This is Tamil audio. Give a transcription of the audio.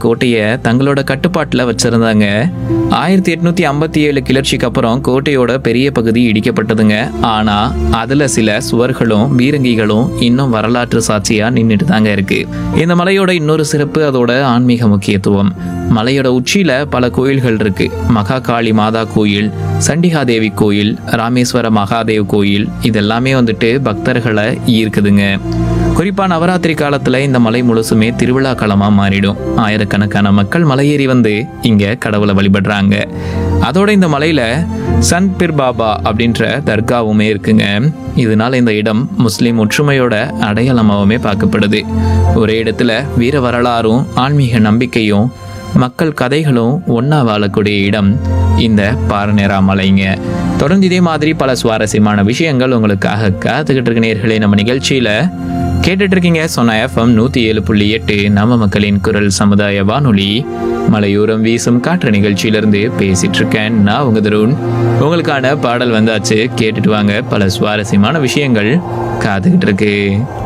கோட்டையை தங்களோட கட்டுப்பாட்டில் வச்சிருந்தாங்க ஆயிரத்தி எட்நூத்தி ஐம்பத்தி ஏழு கிளர்ச்சிக்கு அப்புறம் கோட்டையோட பெரிய பகுதி இடிக்கப்பட்டதுங்க ஆனா அதுல சில சுவர்களும் பீரங்கிகளும் இன்னும் வரலாற்று சாட்சியா நின்றுட்டு தாங்க இருக்கு இந்த மலையோட இன்னொரு சிறப்பு அதோட ஆன்மீக முக்கியத்துவம் மலையோட உச்சியில பல கோயில்கள் இருக்கு மகா காளி மாதா கோயில் சண்டிகாதேவி கோயில் ராமேஸ்வர மகாதேவ் கோயில் இதெல்லாமே வந்துட்டு பக்தர்களை ஈர்க்குதுங்க குறிப்பா நவராத்திரி காலத்துல இந்த மலை முழுசுமே திருவிழா களமா மாறிடும் ஆயிரக்கணக்கான மக்கள் மலையேறி வந்து இங்க கடவுளை வழிபடுறாங்க அதோட இந்த மலையில சந்த் பிர் பாபா அப்படின்ற தர்காவுமே இருக்குங்க இதனால இந்த இடம் முஸ்லிம் ஒற்றுமையோட அடையாளமாகவுமே பார்க்கப்படுது ஒரே இடத்துல வீர வரலாறும் ஆன்மீக நம்பிக்கையும் மக்கள் கதைகளும் ஒண்ணா வாழக்கூடிய இடம் இந்த பாரநேரா மலைங்க தொடர்ந்து இதே மாதிரி பல சுவாரஸ்யமான விஷயங்கள் உங்களுக்காக காத்துக்கிட்டு இருக்க நேர்களே நம்ம நிகழ்ச்சியில கேட்டுட்டு இருக்கீங்க சொன்ன எஃப்எம் நூத்தி ஏழு புள்ளி எட்டு நம்ம மக்களின் குரல் சமுதாய வானொலி மலையோரம் வீசும் காற்று நிகழ்ச்சியிலிருந்து பேசிட்டு இருக்கேன் நான் உங்க தருண் உங்களுக்கான பாடல் வந்தாச்சு கேட்டுட்டு வாங்க பல சுவாரஸ்யமான விஷயங்கள் காத்துக்கிட்டு இருக்கு